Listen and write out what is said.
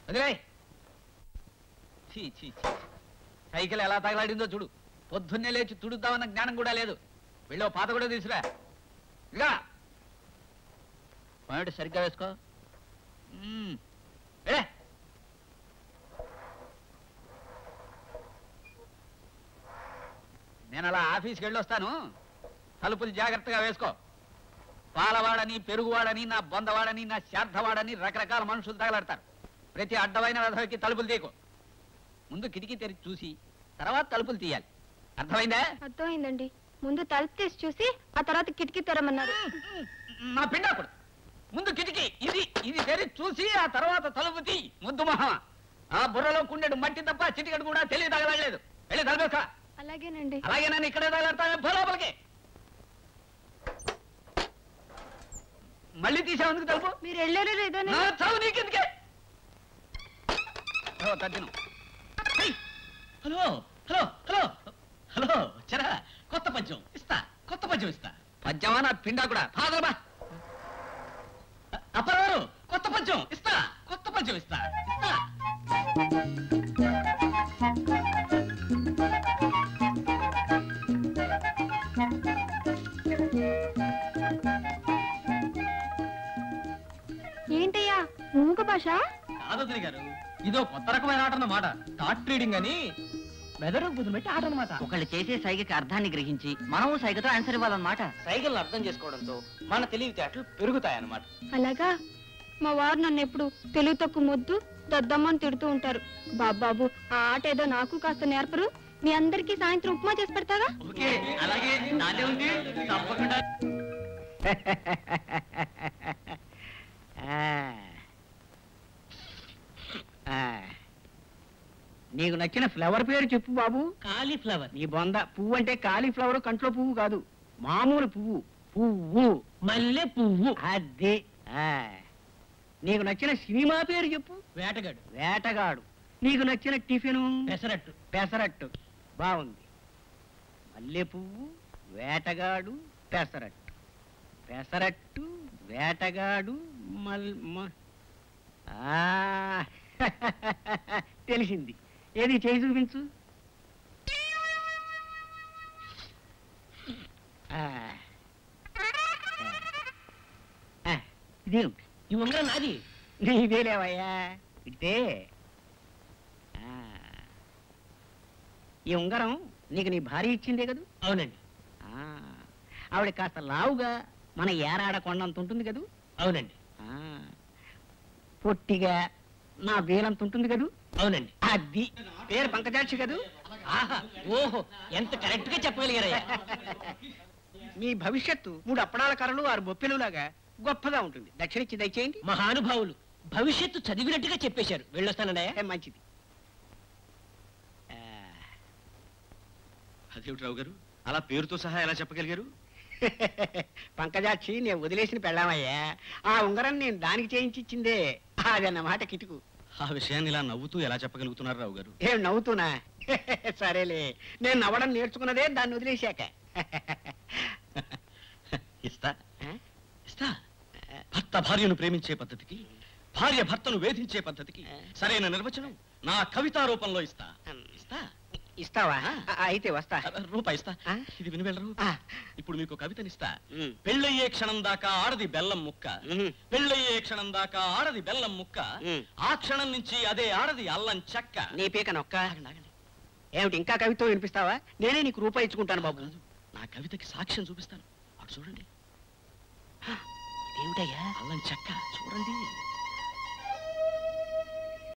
వదిలే ఛీ ఛీ ఛీ సైకిల్ ఎలా తగలాడిందో చూడు పొద్దున్నే లేచి తుడుద్దామన్న జ్ఞానం కూడా లేదు వెళ్ళో పాత కూడా తీసురా ఇగా పాయింట్ సరిగ్గా వేసుకో మ్మ్. ఏ నేను అలా ఆఫీస్కి వెళ్ళొస్తాను తలుపులు జాగ్రత్తగా వేసుకో పాలవాడని పెరుగువాడని నా బొందవాడని నా శార్థవాడని రకరకాల మనుషులు తగలడతారు ప్రతి అడ్డమైన రథకి తలుపులు తీయకు ముందు కిటికీ తెరిచి చూసి తర్వాత తలుపులు తీయాలి అర్థమైందా అర్థమైందండి ముందు తలుపు తీసి చూసి ఆ తర్వాత కిటికీ తెరమన్నారు నా పిండాకుడు ముందు కిటికీ ఇది ఇది తెరిచి చూసి ఆ తర్వాత తలుపు తీ ముద్దు మహా ఆ బుర్రలో కుండెడు మట్టి తప్ప చిటికడు కూడా తెలియ తగలలేదు వెళ్ళి తలపేస్తా అలాగేనండి అలాగే నన్ను ఇక్కడే తగలడతాను పో లోపలికి మళ్ళీ తీసామందుకు తలుపు మీరు వెళ్ళారో నా లేదోనే చావు నీకెందుకే ఓ, తద్దినం. Hey! Hello hello hello hello చరా కొత్త పద్యం ఇస్తా కొత్త పద్యం ఇస్తా పద్యమా నా పిండా కూడా ఫాదర్ బా అప్పరారు కొత్త పద్యం ఇస్తా కొత్త పద్యం ఇస్తా ఇస్తా ఏంటయ్యా మూగ భాష కాదొద్దురి గారు ఇదో కొత్త రకమైన ఆట అన్నమాట థాట్ ట్రీడింగ్ అని మెదడు బుద్ధి పెట్టి ఆట అన్నమాట ఒకళ్ళు చేసే సైగకి అర్థాన్ని గ్రహించి మనము సైగతో ఆన్సర్ ఇవ్వాలన్నమాట సైకిల్ అర్థం చేసుకోవడంతో మన తెలివితేటలు పెరుగుతాయన్నమాట అలాగా మా వారు నన్ను ఎప్పుడు తెలుగు తక్కువ మొద్దు దద్దమ్మని తిడుతూ ఉంటారు బాబాబు ఆ ఆట ఏదో నాకు కాస్త నేర్పరు మీ అందరికీ సాయంత్రం ఉప్మా చేసి పెడతాగా ఓకే అలాగే నాదే ఉంది తప్పకుండా ఆ. ఆ. నీకు నచ్చిన ఫ్లవర్ పేరు చెప్పు బాబు కాలీఫ్లవర్ నీ బొంద పువ్వు అంటే కాలీఫ్లవర్ కంట్లో పువ్వు కాదు మామూలు పువ్వు పువ్వు మల్లె పువ్వు అదే ఆ. నీకు నచ్చిన సినిమా పేరు చెప్పు వేటగాడు వేటగాడు నీకు నచ్చిన టిఫిను పెసరట్టు పెసరట్టు బాగుంది మల్లె పువ్వు వేటగాడు పెసరట్టు పెసరట్టు వేటగాడు మల్ మ- ఆ, తెలిసింది ఏది చేయి చూపించు ఆ. ఆ, ఇదేమిటి ఈ ఉంగరం నాది నీదేలేవయ్యా ఇట్టే ఆ. ఈ ఉంగరం నీకు నీ భార్య ఇచ్చిందే కదూ అవునండి ఆ. ఆవిడ కాస్త లావుగా మన ఏరాడ కొండంత ఉంటుంది కదూ అవునండి ఆ. పొట్టిగా నా వేలంత ఉంటుంది కదూ అవునండి అది పేరు పంకజాక్షి కదూ ఆహా ఓహో ఎంత కరెక్ట్ గా చెప్పగలిగారయ్యా మీ భవిష్యత్తు మూడు అప్పడాల కర్రలు ఆరు బొప్పెలు లాగా గొప్పగా ఉంటుంది దక్షిణిచ్చి దయచేయండి మహానుభావులు భవిష్యత్తు చదివినట్టుగా చెప్పేశారు వెళ్ళొస్తానండి ఏ, మంచిది ఆ. అదేమిటి రావు గారు అలా పేరుతో సహా ఎలా చెప్పగలిగారు పంకజాక్షి నేను వదిలేసిన పెళ్ళామయ్యా ఆ ఉంగరం నేను దానికి చేయించి ఇచ్చిందే అదన్నమాట కిటుకు ఆ విషయాన్ని ఇలా నవ్వుతూ ఎలా చెప్పగలుగుతున్నారు రావు గారు ఏం నవ్వుతున్నా సరేలే నేను నవ్వడం నేర్చుకున్నదే దాన్ని వదిలేశాక ఇస్తా ఆ? ఇస్తా భర్త భార్యను ప్రేమించే పద్ధతికి భార్య భర్తను వేధించే పద్ధతికి సరైన నిర్వచనం నా కవితా రూపంలో ఇస్తా ఇస్తా ఇస్తావా ఆ, అయితే వస్తా రూపాయి ఇస్తా ఆ? ఇది విని వెళ్ళరు ఆ, ఇప్పుడు మీకు కవితనిస్తా ఉమ్, పెళ్ళయ్యే క్షణం దాకా ఆడది బెల్లం ముక్క ఉమ్, పెళ్ళయ్యే క్షణం దాకా ఆడది బెల్లం ముక్క ఉమ్. ఆ క్షణం నుంచి అదే ఆడది అల్లం చెక్క నీ పీక నొక్క ఆగండి, ఆగండి. ఏమిటి ఇంకా కవిత్వం వినిపిస్తావా నేనే నీకు రూపాయి ఇచ్చుకుంటాను బాబు కాదు, నా కవితకి సాక్ష్యం చూపిస్తాను అటు చూడండి ఏమిటయ్యా అల్లం చెక్క చూడండి